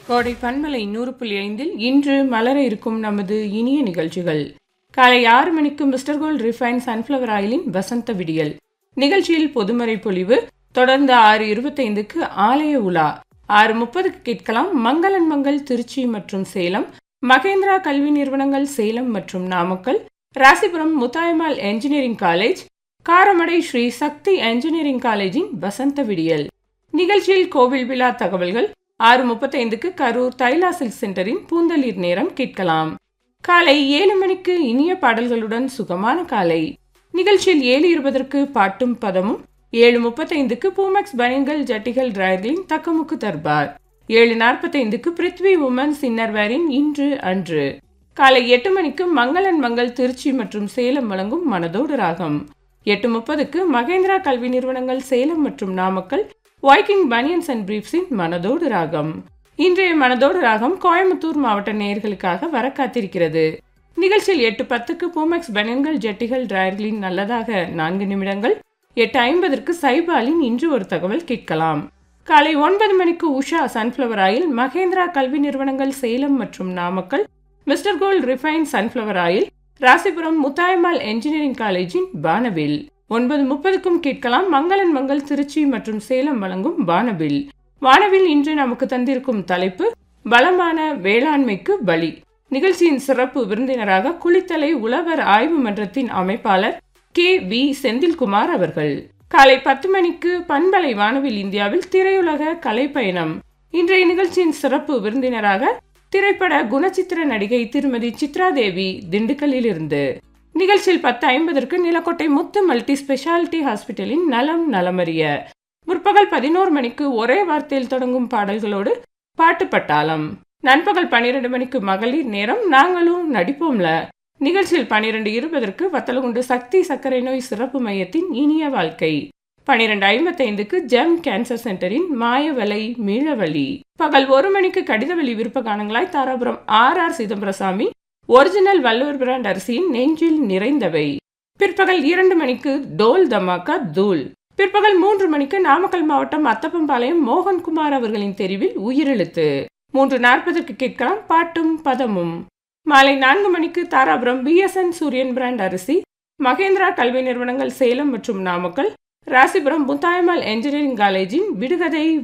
கோடை பன்மலை நூறு புள்ளி ஐந்தில் இன்று மலர இருக்கும் நமது இனிய நிகழ்ச்சிகள் காலை ஆறு மணிக்கு மிஸ்டர் கோல்ட் ரிஃபைன் சன்ஃப்ளவர் ஆயிலின் வசந்த விடியல் நிகழ்ச்சியில் பொதுமறை பொழிவு தொடர்ந்து ஆறு இருபத்தைந்துக்கு ஆலய உலா ஆறு முப்பதுக்கு கேட்கலாம் மங்களன் மங்கள் திருச்சி மற்றும் சேலம் மகேந்திரா கல்வி நிறுவனங்கள் சேலம் மற்றும் Namakkal Rasipuram Muthayammal engineering college Karamadai Sri Sakthi engineering காலேஜின் வசந்த விடியல் நிகழ்ச்சியில் கோவில் விழா தகவல்கள் ஆறு முப்பத்தைந்துக்கு கரூர் தைலா சில்க் சென்டரின் பூந்தளிர் நேரம் கேட்கலாம் காலை ஏழு மணிக்கு இனிய பாடல்களுடன் சுகமான காலை நிகழ்ச்சியில் ஏழு இருபதற்கு பாட்டும் பதமும் ஏழு முப்பத்தைந்துக்கு பூமெக்ஸ் பனியன்கள் ஜட்டிகள் டிராயர்களின் தக்கமுக்கு தர்பார் ஏழு நாற்பத்தைந்துக்கு பிருத்வி உமன்ஸ் இன்னர்வேரின் இன்று அன்று காலை எட்டு மணிக்கு மங்களன் மங்கள் திருச்சி மற்றும் சேலம் வழங்கும் மனதோடு ராகம் எட்டு முப்பதுக்கு மகேந்திரா கல்வி நிறுவனங்கள் சேலம் மற்றும் நாமக்கல் வைக்கிங் பனியன்ஸ் அண்ட் பிரீப்ஸின் மனதோடு ராகம் இன்றைய மனதோடு ராகம் கோயம்புத்தூர் மாவட்ட நேயர்களுக்காக வர காத்திருக்கிறது நிகழ்ச்சியில் எட்டு பத்துக்கு பூமெக்ஸ் பனியன்கள் ஜெட்டிகள் டிராயர்களின் நல்லதாக நான்கு நிமிடங்கள் எட்டு ஐம்பதற்கு சைபாலின் இன்று ஒரு தகவல் கேட்கலாம் காலை ஒன்பது மணிக்கு உஷா சன்ஃப்ளவர் ஆயில் மகேந்திரா கல்வி நிறுவனங்கள் சேலம் மற்றும் Namakkal mister gold refine sunflower oil Rasipuram Muthayammal engineering காலேஜின் வானவில் ஒன்பது முப்பதுக்கும் கேட்கலாம் மங்களன் மங்கள் திருச்சி மற்றும் சேலம் வழங்கும் வானவில் வானவில் இன்று நமக்கு தந்திருக்கும் தலைப்பு பலமான வேளாண்மைக்கு பலி நிகழ்ச்சியின் சிறப்பு விருந்தினராக குளித்தலை உழவர் ஆய்வு மன்றத்தின் அமைப்பாளர் கே வி செந்தில்குமார் அவர்கள் காலை பத்து மணிக்கு பண்பலை வானவில் இந்தியாவில் திரையுலக கலைப்பயணம் இன்றைய நிகழ்ச்சியின் சிறப்பு விருந்தினராக திரைப்பட குணச்சித்திர நடிகை திருமதி சித்ரா தேவி திண்டுக்கல்லில் இருந்து நிகழ்ச்சியில் பத்து ஐம்பதற்கு நிலக்கோட்டை முத்து மல்டி ஸ்பெஷாலிட்டி ஹாஸ்பிட்டலின் நலம் நலமறிய முற்பகல் பதினோரு மணிக்கு ஒரே வார்த்தையில் தொடங்கும் பாடல்களோடு பாட்டு பட்டாளம் நண்பகல் பன்னிரண்டு மணிக்கு மகளிர் நேரம் நாங்களும் நடிப்போம்ல நிகழ்ச்சியில் பன்னிரண்டு இருபதற்கு வத்தலகுண்டு சக்தி சர்க்கரை நோய் சிறப்பு மையத்தின் இனிய வாழ்க்கை பனிரெண்டு ஐம்பத்தைந்துக்கு ஜெம் கேன்சர் சென்டரின் மாயவலை மீளவழி பகல் ஒரு மணிக்கு கடிதவெளி விருப்ப காணங்களாய் Dharapuram R R Chidambarasamy original Valluvar brand அரிசியின் நெஞ்சில் நிறைந்தவை பிற்பகல் இரண்டு மணிக்கு டோல் தமாக்கா தூள் பிற்பகல் மூன்று மணிக்கு நாமக்கல் மாவட்டம் அத்தப்பம்பாளையம் மோகன்குமார் அவர்களின் தெரிவில் உயிரெழுத்து மூன்று நாற்பதற்கு கேட்கலாம் பாட்டும் பதமும் மாலை நான்கு மணிக்கு தாராபுரம் பிஎஸ்என் சூரியன் பிராண்ட் அரிசி மகேந்திரா கல்வி நிறுவனங்கள் சேலம் மற்றும் நாமக்கல் ராசிபுரம் முத்தாயம்மாள் என்ஜினியரிங் காலேஜின் விடுகதை